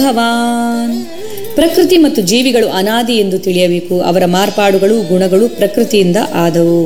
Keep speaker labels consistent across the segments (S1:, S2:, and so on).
S1: ಭಗವಾನ್ ಪ್ರಕೃತಿ ಮತ್ತು ಜೀವಿಗಳು ಅನಾದಿ ಎಂದು ತಿಳಿಯಬೇಕು ಅವರ ಮಾರ್ಪಾಡುಗಳು ಗುಣಗಳು ಪ್ರಕೃತಿಯಿಂದ ಆದವು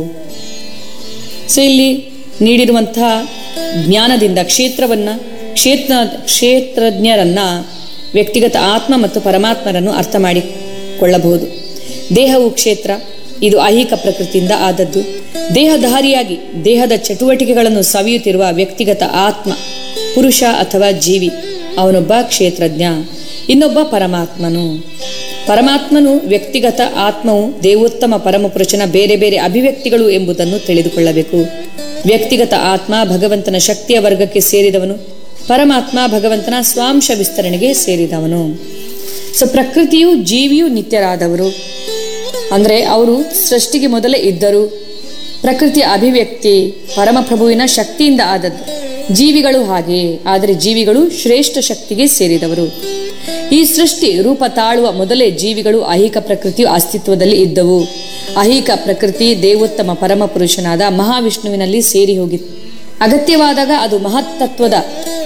S1: ಸೊ ಇಲ್ಲಿ ನೀಡಿರುವಂತಹ ಜ್ಞಾನದಿಂದ ಕ್ಷೇತ್ರವನ್ನ ಕ್ಷೇತ್ರ ಕ್ಷೇತ್ರಜ್ಞರನ್ನ ವ್ಯಕ್ತಿಗತ ಆತ್ಮ ಮತ್ತು ಪರಮಾತ್ಮರನ್ನು ಅರ್ಥ ಮಾಡಿಕೊಳ್ಳಬಹುದು ದೇಹವು ಕ್ಷೇತ್ರ ಇದು ಐಹಿಕ ಪ್ರಕೃತಿಯಿಂದ ಆದದ್ದು ದೇಹಧಾರಿಯಾಗಿ ದೇಹದ ಚಟುವಟಿಕೆಗಳನ್ನು ಸವಿಯುತ್ತಿರುವ ವ್ಯಕ್ತಿಗತ ಆತ್ಮ ಪುರುಷ ಅಥವಾ ಜೀವಿ ಅವನೊಬ್ಬ ಕ್ಷೇತ್ರಜ್ಞ ಇನ್ನೊಬ್ಬ ಪರಮಾತ್ಮನು ಪರಮಾತ್ಮನು ವ್ಯಕ್ತಿಗತ ಆತ್ಮವು ದೇವೋತ್ತಮ ಪರಮಪುರುಷನ ಬೇರೆ ಬೇರೆ ಅಭಿವ್ಯಕ್ತಿಗಳು ಎಂಬುದನ್ನು ತಿಳಿದುಕೊಳ್ಳಬೇಕು ವ್ಯಕ್ತಿಗತ ಆತ್ಮ ಭಗವಂತನ ಶಕ್ತಿಯ ವರ್ಗಕ್ಕೆ ಸೇರಿದವನು ಪರಮಾತ್ಮ ಭಗವಂತನ ಸ್ವಾಂಶ ವಿಸ್ತರಣೆಗೆ ಸೇರಿದವನು ಸೊ ಪ್ರಕೃತಿಯು ಜೀವಿಯು ನಿತ್ಯರಾದವರು ಅಂದರೆ ಅವರು ಸೃಷ್ಟಿಗೆ ಮೊದಲೇ ಇದ್ದರು ಪ್ರಕೃತಿಯ ಅಭಿವ್ಯಕ್ತಿ ಪರಮಪ್ರಭುವಿನ ಶಕ್ತಿಯಿಂದ ಆದದ್ದು ಜೀವಿಗಳು ಹಾಗೆಯೇ ಆದರೆ ಜೀವಿಗಳು ಶ್ರೇಷ್ಠ ಶಕ್ತಿಗೆ ಸೇರಿದವರು ಈ ಸೃಷ್ಟಿ ರೂಪ ತಾಳುವ ಮೊದಲೇ ಜೀವಿಗಳು ಐಹಿಕ ಪ್ರಕೃತಿಯು ಅಸ್ತಿತ್ವದಲ್ಲಿ ಇದ್ದವು ಐಹಿಕ ಪ್ರಕೃತಿ ದೇವೋತ್ತಮ ಪರಮಪುರುಷನಾದ ಮಹಾವಿಷ್ಣುವಿನಲ್ಲಿ ಸೇರಿ ಹೋಗಿತ್ತು ಅಗತ್ಯವಾದಾಗ ಅದು ಮಹತ್ತತ್ವದ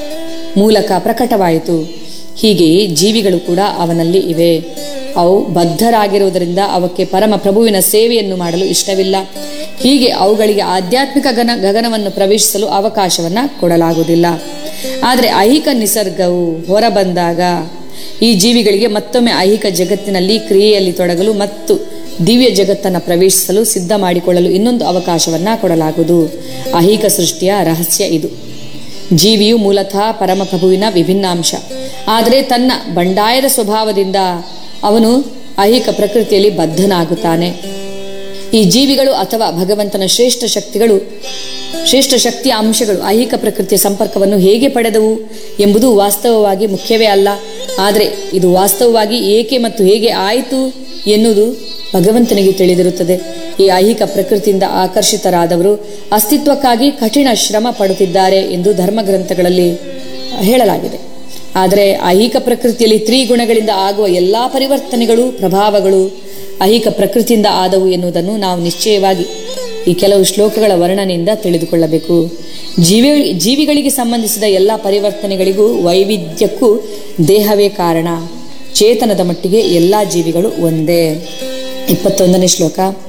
S1: ಮೂಲಕ ಪ್ರಕಟವಾಯಿತು ಹೀಗೆಯೇ ಜೀವಿಗಳು ಕೂಡ ಅವನಲ್ಲಿ ಇವೆ ಅವು ಬದ್ಧರಾಗಿರುವುದರಿಂದ ಅವಕ್ಕೆ ಪರಮ ಪ್ರಭುವಿನ ಸೇವೆಯನ್ನು ಮಾಡಲು ಇಷ್ಟವಿಲ್ಲ ಹೀಗೆ ಅವುಗಳಿಗೆ ಆಧ್ಯಾತ್ಮಿಕ ಗನ ಗಗನವನ್ನು ಪ್ರವೇಶಿಸಲು ಅವಕಾಶವನ್ನ ಕೊಡಲಾಗುವುದಿಲ್ಲ ಆದರೆ ಐಹಿಕ ನಿಸರ್ಗವು ಹೊರಬಂದಾಗ ಈ ಜೀವಿಗಳಿಗೆ ಮತ್ತೊಮ್ಮೆ ಐಹಿಕ ಜಗತ್ತಿನಲ್ಲಿ ಕ್ರಿಯೆಯಲ್ಲಿ ತೊಡಗಲು ಮತ್ತು ದಿವ್ಯ ಜಗತ್ತನ್ನು ಪ್ರವೇಶಿಸಲು ಸಿದ್ಧ ಮಾಡಿಕೊಳ್ಳಲು ಇನ್ನೊಂದು ಅವಕಾಶವನ್ನ ಕೊಡಲಾಗುವುದು ಐಹಿಕ ಸೃಷ್ಟಿಯ ರಹಸ್ಯ ಇದು ಜೀವಿಯು ಮೂಲತಃ ಪರಮಪ್ರಭುವಿನ ವಿಭಿನ್ನಾಂಶ ಆದರೆ ತನ್ನ ಬಂಡಾಯದ ಸ್ವಭಾವದಿಂದ ಅವನು ಐಹಿಕ ಪ್ರಕೃತಿಯಲ್ಲಿ ಬದ್ಧನಾಗುತ್ತಾನೆ ಈ ಜೀವಿಗಳು ಅಥವಾ ಭಗವಂತನ ಶ್ರೇಷ್ಠ ಶಕ್ತಿಗಳು ಶ್ರೇಷ್ಠ ಶಕ್ತಿಯ ಅಂಶಗಳು ಐಹಿಕ ಪ್ರಕೃತಿಯ ಸಂಪರ್ಕವನ್ನು ಹೇಗೆ ಪಡೆದವು ಎಂಬುದು ವಾಸ್ತವವಾಗಿ ಮುಖ್ಯವೇ ಅಲ್ಲ ಆದರೆ ಇದು ವಾಸ್ತವವಾಗಿ ಏಕೆ ಮತ್ತು ಹೇಗೆ ಆಯಿತು ಎನ್ನುವುದು ಭಗವಂತನಿಗೆ ತಿಳಿದಿರುತ್ತದೆ ಈ ಐಹಿಕ ಪ್ರಕೃತಿಯಿಂದ ಆಕರ್ಷಿತರಾದವರು ಅಸ್ತಿತ್ವಕ್ಕಾಗಿ ಕಠಿಣ ಶ್ರಮ ಪಡುತ್ತಿದ್ದಾರೆ ಎಂದು ಧರ್ಮಗ್ರಂಥಗಳಲ್ಲಿ ಹೇಳಲಾಗಿದೆ ಆದರೆ ಐಹಿಕ ಪ್ರಕೃತಿಯಲ್ಲಿ ತ್ರಿಗುಣಗಳಿಂದ ಆಗುವ ಎಲ್ಲಾ ಪರಿವರ್ತನೆಗಳು ಪ್ರಭಾವಗಳು ಐಹಿಕ ಪ್ರಕೃತಿಯಿಂದ ಆದವು ಎನ್ನುವುದನ್ನು ನಾವು ನಿಶ್ಚಯವಾಗಿ ಈ ಕೆಲವು ಶ್ಲೋಕಗಳ ವರ್ಣನೆಯಿಂದ ತಿಳಿದುಕೊಳ್ಳಬೇಕು ಜೀವಿ ಜೀವಿಗಳಿಗೆ ಸಂಬಂಧಿಸಿದ ಎಲ್ಲ ಪರಿವರ್ತನೆಗಳಿಗೂ ವೈವಿಧ್ಯಕ್ಕೂ ದೇಹವೇ ಕಾರಣ ಚೇತನದ ಮಟ್ಟಿಗೆ ಎಲ್ಲ ಜೀವಿಗಳು ಒಂದೇ ಇಪ್ಪತ್ತೊಂದನೇ ಶ್ಲೋಕ